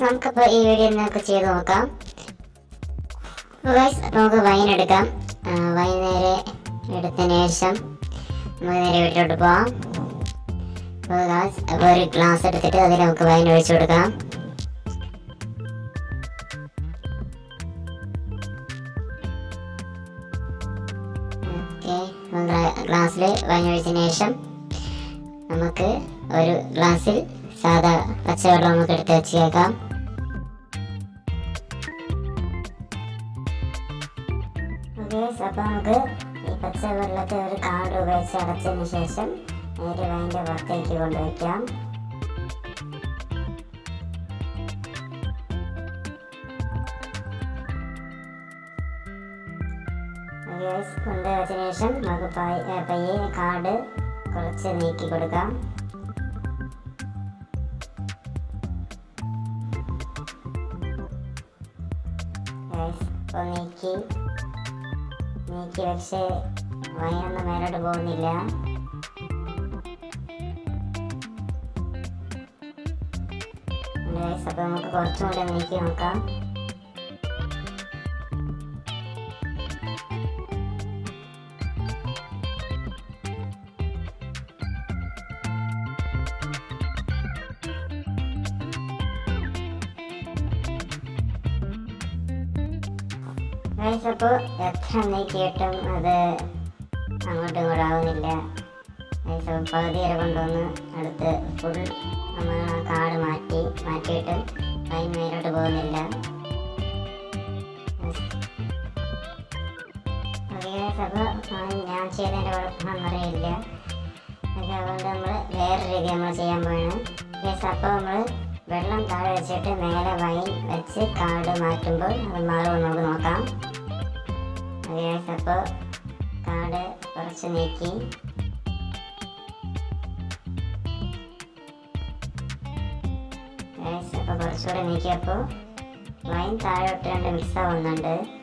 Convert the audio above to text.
നമുക്കിപ്പോൾ ഈ വീഡിയോ നമുക്ക് ചെയ്ത് നോക്കാം ഗൈസ് നമുക്ക് വൈൻ എടുക്കാം ആ, വൈൻ നേരെ എടുത്തതിന് ശേഷം നമുക്ക് നേരെ വീട്ടിലോട്ട് പോവാം അപ്പോൾ guys, അപ്പോൾ ഒരു ഗ്ലാസ് എടുത്തിട്ട് അതിൽ നമുക്ക് വൈൻ ഒഴിച്ചു കൊടുക്കാം ഓക്കെ ഗ്ലാസ്സിൽ വൈൻ ഒഴിച്ചതിന് ശേഷം നമുക്ക് ഒരു ഗ്ലാസ്സിൽ സാധാ പച്ചവെള്ളം നമുക്ക് എടുത്ത് വെച്ചേക്കാം ഓക്കെ അപ്പോൾ നമുക്ക് ഈ പച്ചവെള്ളത്തെ ഒരു കാർഡ് ഉപയോഗിച്ച് അടച്ചതിന് ശേഷം നേരെ വൈൻ്റെ പുറത്തേക്ക് കൊണ്ടുവയ്ക്കാം ഗ്യാസ് കൊണ്ടുവച്ചതിന് ശേഷം നമുക്ക് പയ്യ- ഏ, പയ്യെ കാർഡ് കുറച്ച് നീക്കി കൊടുക്കാം ഗ്യാസ് ഇപ്പോൾ നീക്കി നീക്കി പക്ഷേ വൈനൊന്നും മേലോട്ട് പോകുന്നില്ല ഗ്യാസ് അപ്പോൾ നമുക്ക് കുറച്ചും കൂടെ നീക്കി നോക്കാം ഗൈസ് അപ്പോൾ എത്ര നീക്കിയിട്ടും അത് അങ്ങോട്ടും ഇങ്ങോട്ടും ആവുന്നില്ല ഗൈസ് അപ്പോൾ പകുതി വരെ കൊണ്ടുവന്ന് അടുത്ത് ഫുൾ നമ്മൾ കാട് മാറ്റി മാറ്റിയിട്ട് വൈൻ മേലോട്ട് പോകുന്നില്ല ഗൈസ് അപ്പോൾ ഞാൻ ചെയ്തതിൻ്റെ കുഴപ്പമൊന്നും അറിയില്ല പക്ഷേ അതുകൊണ്ട് നമ്മൾ വേറെ രീതി നമ്മൾ ചെയ്യാൻ പോവാണ് ഗൈസ് അപ്പോൾ നമ്മൾ വെള്ളം താഴെ വെച്ചിട്ട് മേലെ വൈൻ വെച്ച് കാട് മാറ്റുമ്പോൾ അത് മാറുമെന്ന് നമുക്ക് നോക്കാം ഗൈസ് അപ്പോൾ കാട് കുറച്ച് നീക്കി ഗൈസ് അപ്പോൾ കുറച്ചുകൂടെ നീക്കിയപ്പോൾ വൈൻ താഴോട്ട് രണ്ട് മിക്സ് ആവുന്നുണ്ട്